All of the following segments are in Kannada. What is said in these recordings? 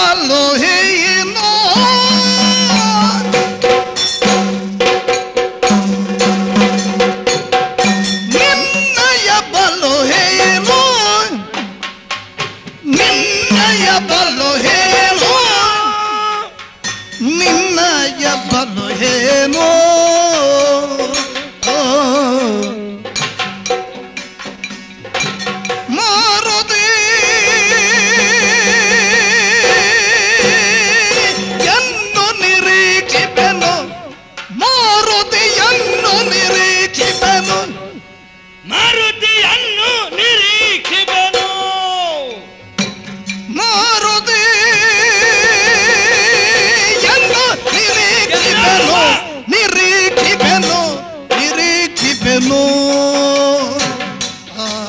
ಬಲು ಹೇನೋ ನಿನ್ನಯ ಬಲು ಹೇನೋ ನಿನ್ನಯ ಬಲು ಹೇನೋ ನಿನ್ನಯ ಬಲು ಹೇನೋ ಮಾರುತಿ ಎಂದು ನಿರೀಕ್ಷಿಪೆನು ಮಾರುತಿಯನ್ನು ನಿರೀಕ್ಷಿಪೆನು ಮಾರುತಿಯನ್ನು ನಿರೀಕ್ಷಿಪನು ಮಾರುತಿ ಎಂದು ನಿರೀಕ್ಷಿಪೆನು ನಿರೀಕ್ಷಿಪೆನು ನಿರೀಕ್ಷಿಪೆನು ಆ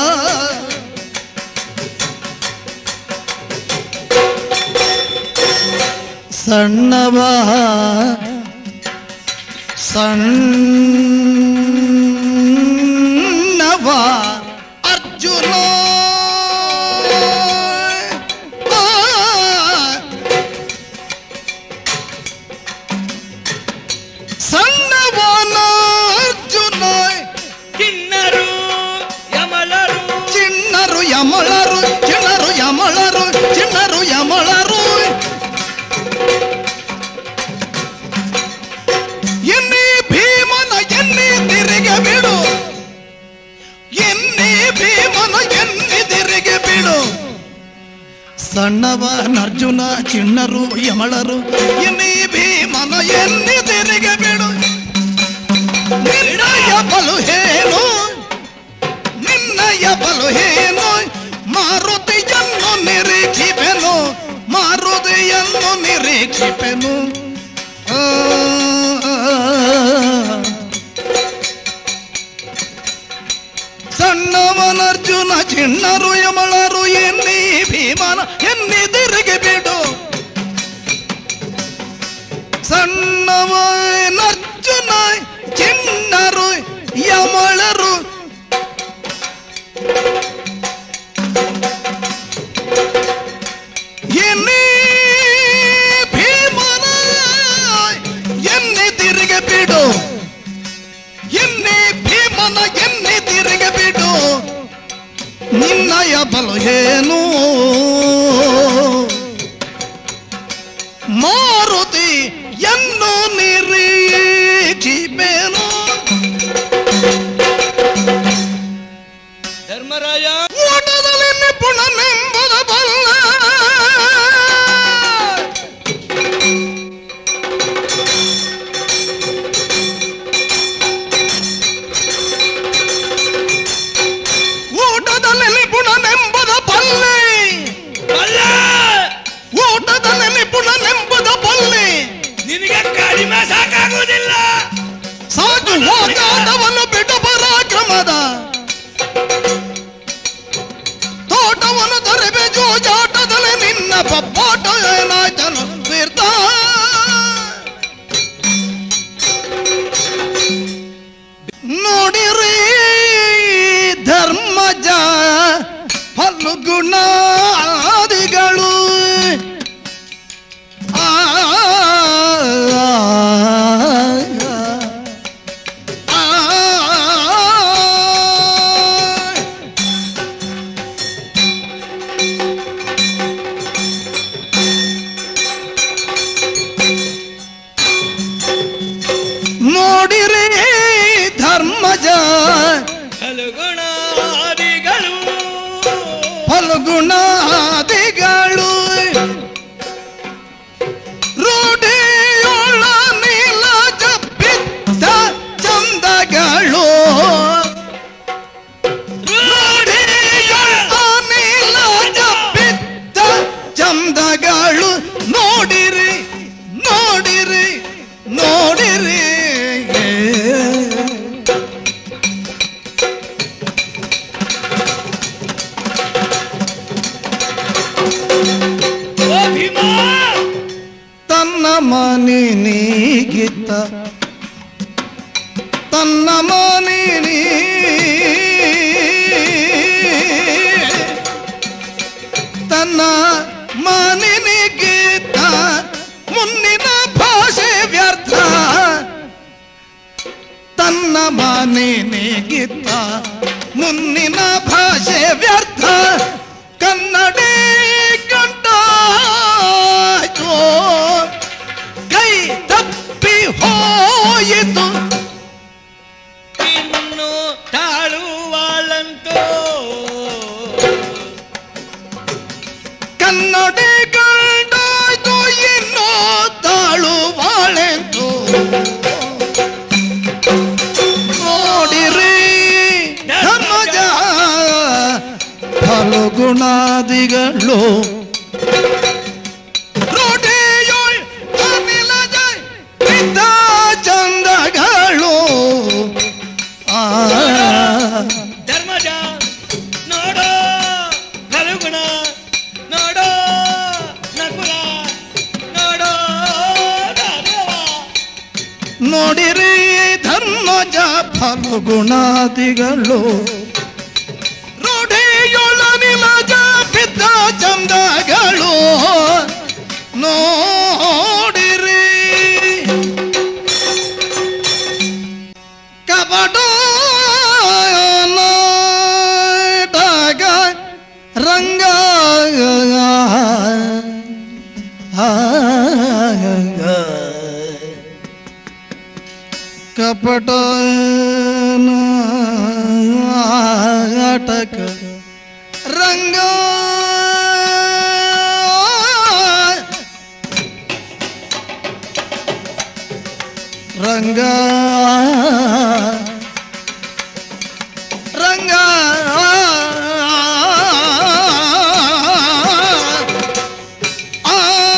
ಸಣ್ಣವ ಸಣ್ಣವ ಅರ್ಜುನ ಆ. ಸಣ್ಣವನ ಅರ್ಜುನ ಕಿನ್ನರು ಯಮಲರು ಚಿಣ್ಣರು ಯಮಳರು ಚಿಣ್ಣರು ಯಮಳರು ಚಿಣ್ಣರು ಯಮಳರು ಎನ್ನಿ ಭೀಮನ ಎನ್ನಿ ತಿರುಗಿ ಬಿಡು ಎನ್ನಿ ಭೀಮನ ಎನ್ನಿ ತಿರುಗಿ ಬಿಡು ಸಣ್ಣವ ಅರ್ಜುನ ಚಿಣ್ಣರು ಯಮಳರು ಎನ್ನಿ ಭೀಮನ ಎನ್ನಿ ತಿರುಗಿ ಬಿಡು ನಿನ್ನಯ ಬಲು ಹೇನು ನಿನ್ನಯ ಬಲು ಹೇನು ಮಾರುತಿಯನ್ನು ನಿರೀಕ್ಷಿಪೆನು ಮಾರುತಿಯನ್ನು ನಿರೀಕ್ಷಿಪೆನು ಆ, ಸಣ್ಣವನರ್ಜುನ ಚಿಣ್ಣರು ಯಮಳರು ಎನ್ನಿ ಭೀಮನ ಎನ್ನಿದಿರಿಗೆ ಬಿಡು ಸಣ್ಣವನರ್ಜುನ ಚಿಣ್ಣರು ಯಮಳರು ಎನ್ನಿ ಭೀಮನ ಎನ್ನಿ ತಿರುಗಿ ಬಿಡು ಎನ್ನಿ ಭೀಮನ ಎನ್ನಿ ತಿರುಗಿ ಬಿಡು ನಿನ್ನಯ ಬಲು ಏನು ಮಾರುತಿ ಎನ್ನು ನಿರೀಕ್ಷಿಪೇನು ಧರ್ಮರಾಯ ಓಟದಲ್ಲಿ ನಿಪುಣನೆಂಬುದ ಬಲ್ಲ ಓಟದಲ್ಲಿ ನಿಪುಣನೆಂಬುದ ಬಲ್ಲೆ ಅಲ್ಲ ಓಟದಲ್ಲಿ ನಿಪುಣನೆಂಬುದ ಬಲ್ಲೆ ನಿನಗೆ ಕಡಿಮೆ ಸಾಕಾಗುವುದಿಲ್ಲ ಸಾಕು ಹೋಗಾಟವನ್ನು ಬಿಟ್ಟು ಪರಾಕ್ರಮದ ತೋಟವನ್ನು ತೊರೆಬೆ ಜೋಜಾಟದಲ್ಲಿ ನಿನ್ನ ಪಪ್ಪಾಟ ಏನಾಯ್ತನು ತೀರ್ಥ ನೋಡಿರಿ ಧರ್ಮಜ ಫಲ್ಗುಣಾದಿಗಳು ಆ ನೋಡಿರಿ ಧರ್ಮಜ ಫಲಗುಣಾದಿಗಳು ಫಲ್ಗುಣಾದಿಗಳು ರೂಢಿಯೊಳ ನೀಲ ಜಪ್ಪಿದ್ದ ಚಂದಗಳು ರೂಢಿಯೊಳ ನೀಲ ಜಪ್ಪಿದ್ದ ಚಂದಗಳು ನೋಡಿರಿ ನೋಡಿರಿ ನೋಡಿರಿ ಓ ಭೀಮಾ ತನ್ನ ಮನಿನಿಗಿತ್ತ ತನ್ನ ಮನಿನಿ ತನ್ನ ಮನಿನಿ ಗೀತ ಮುನ್ನಿನ ಭಾಷೆ ವ್ಯರ್ಥ ತನ್ನ ಮನೇನೆ ಗೀತ ಮುನ್ನಿನ ಭಾಷೆ ವ್ಯರ್ಥ ಕನ್ನಡಿ ಗಂಟಾಯ್ತು ಕೈ ತಪ್ಪಿ ಹೋಯಿತು ಇನ್ನು ತಾಳುವಾಳಂತೋ ಕನ್ನಡಿ ಗಂಟಾಯ್ತು ಇನ್ನೂ ತಾಳು ಬಾಳೆಂತು ನೋಡಿರಿ ಧರ್ಮಜ ಫಲಗುಣಾದಿಗಳು ರೋಡಿಯೋಳ್ ಅನಿಲಜ ಇದ್ದ ಚಂದಗಳು ಆ ಧರ್ಮಜ ನೋಡೋ ಫಲಗುಣ ನೋಡೋ ನಕುಲ ನೋಡೋ ದಾನವ. ನೋಡಿರಿ ಧರ್ಮಜ ಫಲಗುಣಾದಿಗಳು ರೂಢಿಯೊಳನಿಲಜ ಬಿದ್ದ ಚಂದಗಳು ನೋಡಿರಿ ಕಪಟ ನಾಟಕ ರಂಗ ಕಪಟ ನಾಟಕ ರಂಗ ರಂಗ ರಂಗ ಆ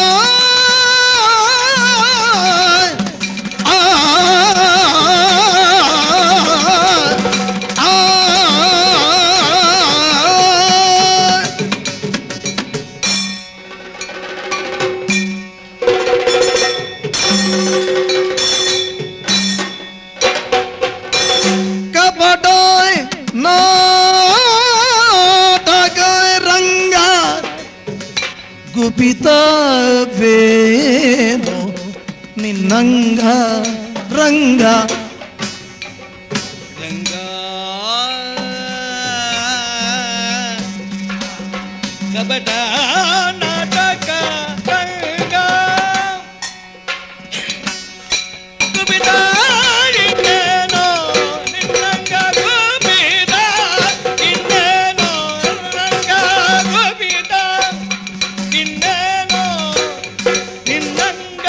ಕಪಟ ನಾಟಕ ರಂಗ ಗುಪಿತವೇನು ನಿನ್ನಂಗ ರಂಗ ರಂಗ ಕಪಟ ನಾಟಕ ರಂಗ ಕುಪಿತ ಇನ್ನೇನೋ ನಿನ್ನಂಗ ಕುಪಿತ ಇನ್ನೇನೋ ರಂಗ ಕುಪಿತ ಇನ್ನೇನೋ ನಿನ್ನಂಗ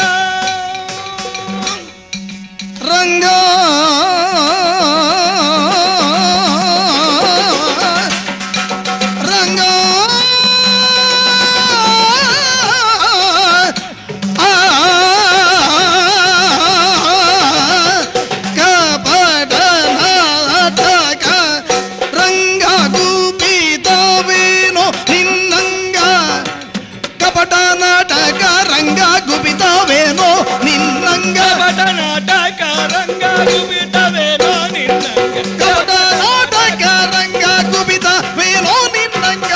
ರಂಗ ರಂಗ ಆ ಕಪಟ ನಾಟಕ ರಂಗ ಗುಪಿತವೇನೋ ನಿನ್ನಂಗ ಕಪಟ ನಾಟಕ ರಂಗ ಗುಪಿತವೇನೋ ನಿನ್ನಂಗ ಕಪಟ ನಾಟಕ ರಂಗ ಕುಪಿತವೇನೋ ನಿನ್ನಂಗ ಕಪಟ ನಾಟಕ ರಂಗ ಗುಪಿತವೇನೋ ನಿನ್ನಂಗ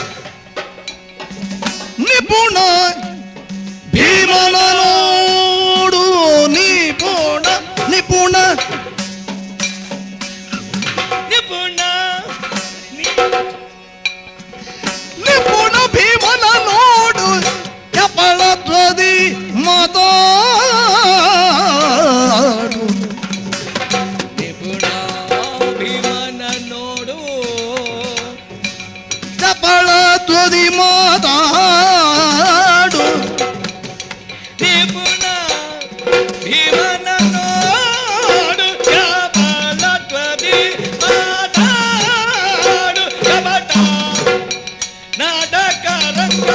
ನಿಪುಣ ಭೀಮನ ನೋಡು ನಿಪುಣ ನಿಪುಣ ನಿಪುಣ ನಿಪುಣ ಭೀಮನ ನೋಡು ಕಪಳ ಧ್ವದಿ ಮಾತಾಡು ನಿಪುಣ ಭೀಮನ ನೋಡು ಕಪಳ ಧ್ವದಿ ಮಾತಾಡು ನಿಪುಣ ಭೀಮನ ನೋಡು ಕಪಲತ್ವದಿ ಮಾತಾಡು ಕಪಟ ನಾಟಕ ರಂಗ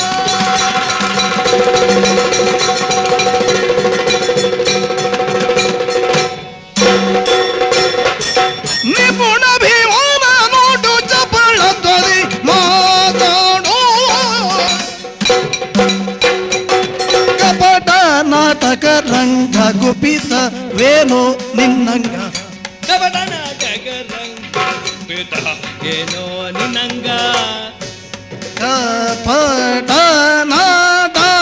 ನಿಪುಣ ಭೀಮನ ನೋಡು ಚಪಳ ಧ್ವದಿ ಮಾತಾಡು ಕಪಟ ನಾಟಕ ರಂಗ ಗುಪಿತ ವೇಣು ನಿನ್ನಂಗ ಕಪಟ ನಾಟಕ ರಂಗ ಪಿತ ಏನೋ ನಿನ್ನಂಗ ಕಪಟ ನಾಟಕ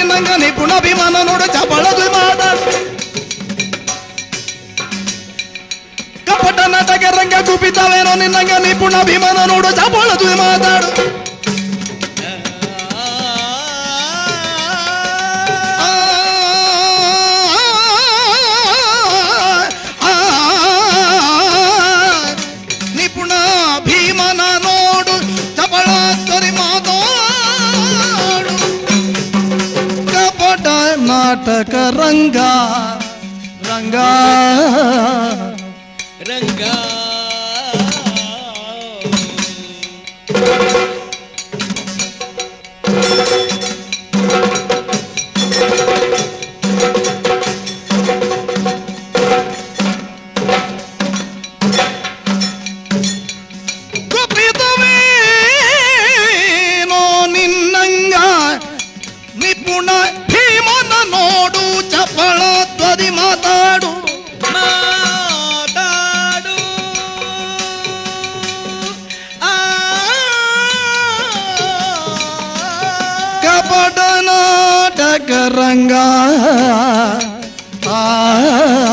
ನಿನ್ನಂಗ ನಿಪುಣ ಅಭಿಮಾನ ನೋಡು ಚಪಳದು ಮಾತಾಡು ಕಪಟ ನಾಟಕ ರಂಗ ಗುಪಿತವೇನೋ ನಿನ್ನಂಗ ನಿಪುಣ ಅಭಿಮಾನ ನೋಡು ಚಪಳದು ಮಾತಾಡು ಆ, ಆ, ನಿಪುಣ ಭೀಮನ ನೋಡು ಚಪಳ ತೊರಿ ಮಾತಾಡು ಕಪಟ ನಾಟಕ ರಂಗ ರಂಗ ರಂಗ ಗುಪಿತವೇನೋ ನಿನ್ನಂಗ ನಿಪುಣ ಭೀಮನ ನೋಡು ಚಪಳ ಧ್ವದಿ ಮಾತಾಡು ಮಾತಾಡು ಆ ಕಪಟ ನಾಟಕ ರಂಗ ಆ